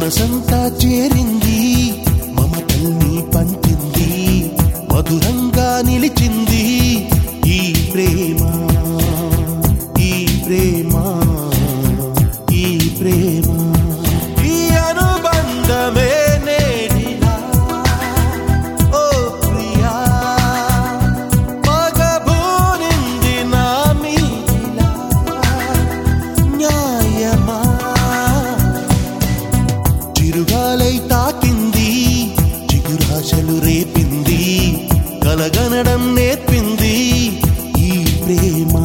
మనసంతా చేరింది మమతల్ని పంచింది మధురంగా నిలిచింది ఈ ప్రేమ ఈ ప్రేమ ఈ ప్రేమ ఈ అనుబంధమే నేడిలా ఓ ప్రియా మగబూనింది నా మీదిలా న్యాయమా చిరుగాలై తాకింది చిగురాశలు రేపింది కలగనడం నేర్పింది ఈ ప్రేమ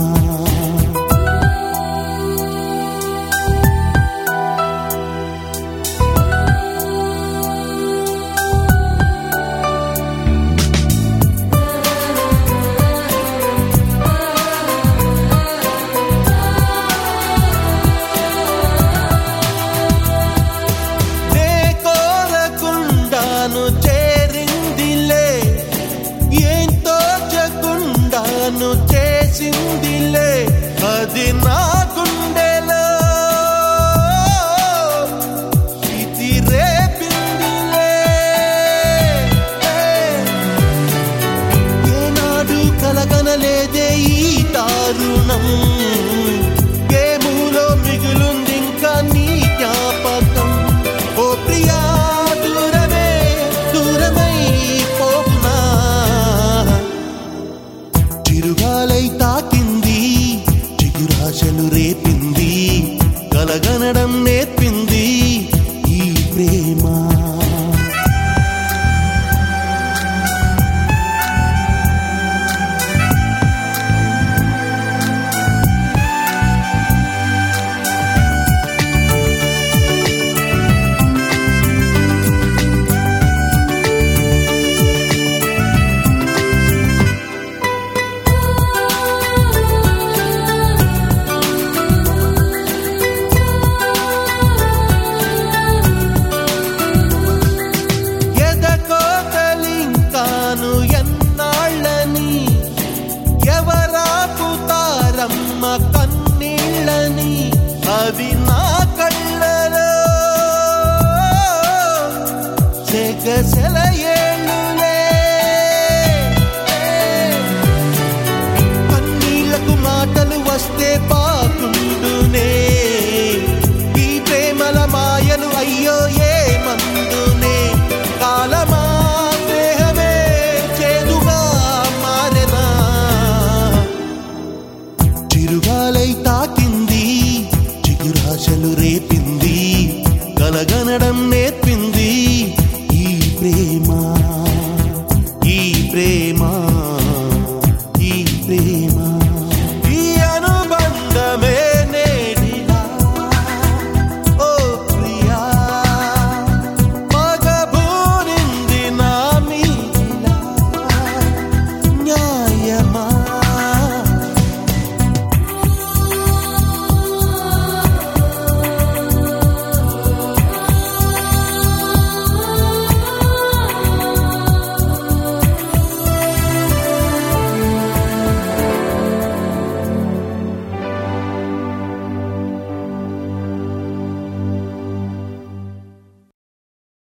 నే కోరకుండాను చేరిందిలే ఏం తోచకుండాను చేసిందిలే అది నా గుండెలో ఇది రేపిందిలే ఏనాడు కలగనలేదే ఈ దారుణం ఏములో మిగులుంది ఇంకా నీ జ్ఞాపకం ఓ ప్రియా దూరమే దూరమై పోనా చిరుగాలై తాకింది చిగురాశలు రేపింది కలగనడం నేర్పింది ఈ ప్రేమ ఎదకోతలింకాను ఎన్నాళ్ళని ఎవరాపుతారమ్మ కన్నీళ్ళని అవి నా కళ్ళలో సెగసెల ఏళ్ళులే కన్నీళ్లకు మాటలు వస్తే బాగుండునే ఈ ప్రేమల మాయలు అయ్యో ఏ మందునే కాలమా దేహమే చేదుగా మారెనా చిరుగాలై తాకింది చిగురాశలు రేపింది కలగనడం నేర్పింది ఈ ప్రేమ